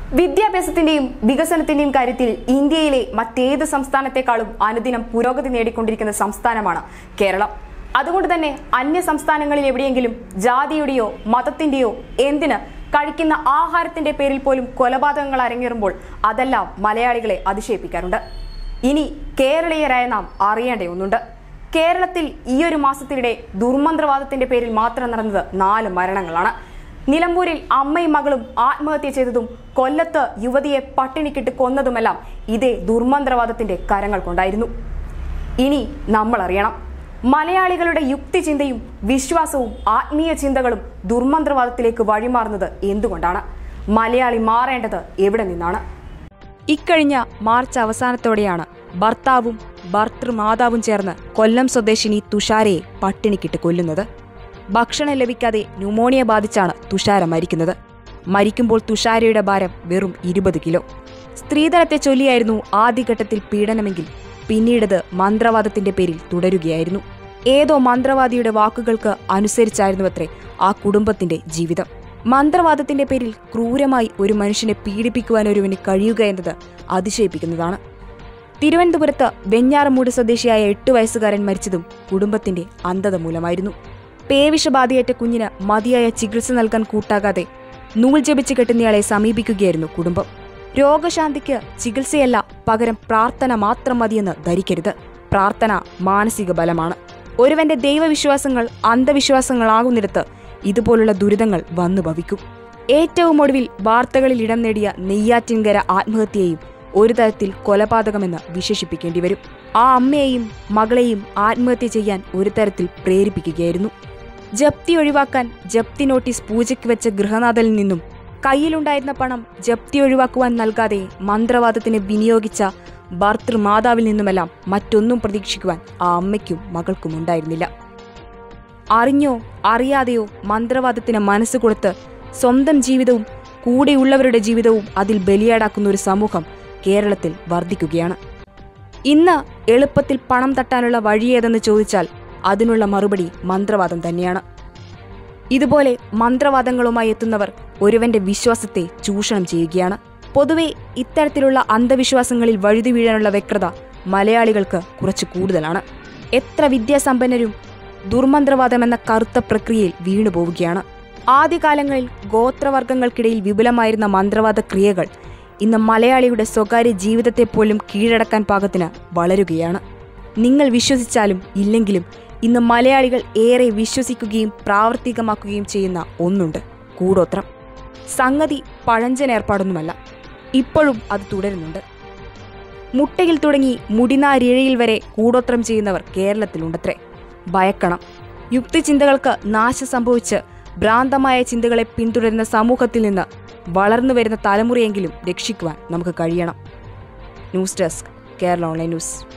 വിദ്യാഭ്യാസത്തിന്റെയും വികസനത്തിന്റെയും കാര്യത്തിൽ ഇന്ത്യയിലെ മറ്റേത് സംസ്ഥാനത്തെക്കാളും അനുദിനം പുരോഗതി നേടിക്കൊണ്ടിരിക്കുന്ന സംസ്ഥാനമാണ് കേരളം അതുകൊണ്ട് തന്നെ അന്യ സംസ്ഥാനങ്ങളിൽ എവിടെയെങ്കിലും ജാതിയുടെയോ മതത്തിന്റെയോ എന്തിന് കഴിക്കുന്ന ആഹാരത്തിന്റെ പേരിൽ പോലും കൊലപാതകങ്ങൾ അരങ്ങേറുമ്പോൾ അതെല്ലാം മലയാളികളെ അതിശയിപ്പിക്കാറുണ്ട് ഇനി കേരളീയരായ നാം അറിയേണ്ട ഒന്നുണ്ട് കേരളത്തിൽ ഈ ഒരു മാസത്തിനിടെ ദുർമന്ത്രവാദത്തിന്റെ പേരിൽ മാത്രം നടന്നത് നാല് മരണങ്ങളാണ് നിലമ്പൂരിൽ അമ്മയും മകളും ആത്മഹത്യ ചെയ്തതും കൊല്ലത്ത് യുവതിയെ പട്ടിണിക്കിട്ട് കൊന്നതുമെല്ലാം ഇതേ ദുർമന്ത്രവാദത്തിന്റെ കരങ്ങൾ കൊണ്ടായിരുന്നു ഇനി നമ്മൾ അറിയണം മലയാളികളുടെ യുക്തിചിന്തയും വിശ്വാസവും ആത്മീയ ചിന്തകളും ദുർമന്ത്രവാദത്തിലേക്ക് വഴിമാറുന്നത് എന്തുകൊണ്ടാണ് മലയാളി മാറേണ്ടത് എവിടെ നിന്നാണ് ഇക്കഴിഞ്ഞ മാർച്ച് അവസാനത്തോടെയാണ് ഭർത്താവും ഭർത്തൃമാതാവും ചേർന്ന് കൊല്ലം സ്വദേശിനി തുഷാരയെ പട്ടിണിക്കിട്ട് കൊല്ലുന്നത് ഭക്ഷണം ലഭിക്കാതെ ന്യൂമോണിയ ബാധിച്ചാണ് തുഷാര മരിക്കുന്നത് മരിക്കുമ്പോൾ തുഷാരയുടെ ഭാരം വെറും ഇരുപത് കിലോ സ്ത്രീധനത്തെ ചൊല്ലിയായിരുന്നു ആദ്യഘട്ടത്തിൽ പീഡനമെങ്കിൽ പിന്നീടത് മന്ത്രവാദത്തിന്റെ പേരിൽ തുടരുകയായിരുന്നു ഏതോ മന്ത്രവാദിയുടെ വാക്കുകൾക്ക് അനുസരിച്ചായിരുന്നുവത്രേ ആ കുടുംബത്തിന്റെ ജീവിതം മന്ത്രവാദത്തിന്റെ പേരിൽ ക്രൂരമായി ഒരു മനുഷ്യനെ പീഡിപ്പിക്കുവാൻ ഒരുവന് കഴിയുക എന്നത് അതിശയിപ്പിക്കുന്നതാണ് തിരുവനന്തപുരത്ത് വെഞ്ഞാറമൂട് സ്വദേശിയായ എട്ടു വയസ്സുകാരൻ മരിച്ചതും കുടുംബത്തിന്റെ അന്ധത മൂലമായിരുന്നു പേവിഷബാധയേറ്റ കുഞ്ഞിന് മതിയായ ചികിത്സ നൽകാൻ കൂട്ടാകാതെ നൂൽ ജപിച്ച് കെട്ടുന്നയാളെ സമീപിക്കുകയായിരുന്നു കുടുംബം രോഗശാന്തിക്ക് ചികിത്സയല്ല പകരം പ്രാർത്ഥന മാത്രം മതിയെന്ന് ധരിക്കരുത് പ്രാർത്ഥന മാനസിക ബലമാണ് ഒരുവന്റെ ദൈവവിശ്വാസങ്ങൾ അന്ധവിശ്വാസങ്ങളാകുന്നിടത്ത് ഇതുപോലുള്ള ദുരിതങ്ങൾ വന്നു ഭവിക്കും ഏറ്റവും ഒടുവിൽ വാർത്തകളിൽ ഇടം നേടിയ നെയ്യാറ്റിൻകര ആത്മഹത്യയെയും ഒരു തരത്തിൽ കൊലപാതകമെന്ന് വിശേഷിപ്പിക്കേണ്ടി വരും ആ അമ്മയെയും മകളെയും ആത്മഹത്യ ചെയ്യാൻ ഒരു തരത്തിൽ പ്രേരിപ്പിക്കുകയായിരുന്നു ജപ്തി ഒഴിവാക്കാൻ ജപ്തി നോട്ടീസ് പൂജയ്ക്ക് വെച്ച ഗൃഹനാഥനിൽ നിന്നും കയ്യിലുണ്ടായിരുന്ന പണം ജപ്തി ഒഴിവാക്കുവാൻ നൽകാതെ മന്ത്രവാദത്തിന് വിനിയോഗിച്ച ഭർത്തൃമാതാവിൽ നിന്നുമെല്ലാം മറ്റൊന്നും പ്രതീക്ഷിക്കുവാൻ ആ അമ്മയ്ക്കും മകൾക്കും ഉണ്ടായിരുന്നില്ല അറിഞ്ഞോ അറിയാതെയോ മന്ത്രവാദത്തിന് മനസ്സ് കൊടുത്ത് സ്വന്തം ജീവിതവും കൂടെയുള്ളവരുടെ ജീവിതവും അതിൽ ബലിയാടാക്കുന്ന ഒരു സമൂഹം കേരളത്തിൽ വർദ്ധിക്കുകയാണ് ഇന്ന് എളുപ്പത്തിൽ പണം തട്ടാനുള്ള വഴിയേതെന്ന് ചോദിച്ചാൽ അതിനുള്ള മറുപടി മന്ത്രവാദം തന്നെയാണ് ഇതുപോലെ മന്ത്രവാദങ്ങളുമായി എത്തുന്നവർ ഒരുവന്റെ വിശ്വാസത്തെ ചൂഷണം ചെയ്യുകയാണ് പൊതുവെ ഇത്തരത്തിലുള്ള അന്ധവിശ്വാസങ്ങളിൽ വഴുതി വീഴാനുള്ള വ്യക്തത മലയാളികൾക്ക് കുറച്ച് കൂടുതലാണ് എത്ര വിദ്യാസമ്പന്നരും ദുർമന്ത്രവാദമെന്ന കറുത്ത പ്രക്രിയയിൽ വീണു പോവുകയാണ് ആദ്യകാലങ്ങളിൽ ഗോത്രവർഗങ്ങൾക്കിടയിൽ വിപുലമായിരുന്ന മന്ത്രവാദ ക്രിയകൾ ഇന്ന് മലയാളിയുടെ സ്വകാര്യ ജീവിതത്തെ പോലും കീഴടക്കാൻ പാകത്തിന് വളരുകയാണ് നിങ്ങൾ വിശ്വസിച്ചാലും ഇല്ലെങ്കിലും ഇന്ന് മലയാളികൾ ഏറെ വിശ്വസിക്കുകയും പ്രാവർത്തികമാക്കുകയും ചെയ്യുന്ന ഒന്നുണ്ട് കൂടോത്രം സംഗതി പഴഞ്ചൻ ഏർപ്പാടൊന്നുമല്ല ഇപ്പോഴും അത് തുടരുന്നുണ്ട് മുട്ടയിൽ തുടങ്ങി മുടിനാരിഴയിൽ വരെ കൂടോത്രം ചെയ്യുന്നവർ കേരളത്തിലുണ്ടത്രേ ഭയക്കണം യുക്തിചിന്തകൾക്ക് നാശം സംഭവിച്ച് ഭ്രാന്തമായ ചിന്തകളെ പിന്തുടരുന്ന സമൂഹത്തിൽ നിന്ന് വളർന്നു വരുന്ന തലമുറയെങ്കിലും രക്ഷിക്കുവാൻ നമുക്ക് കഴിയണം news desk Kerala online news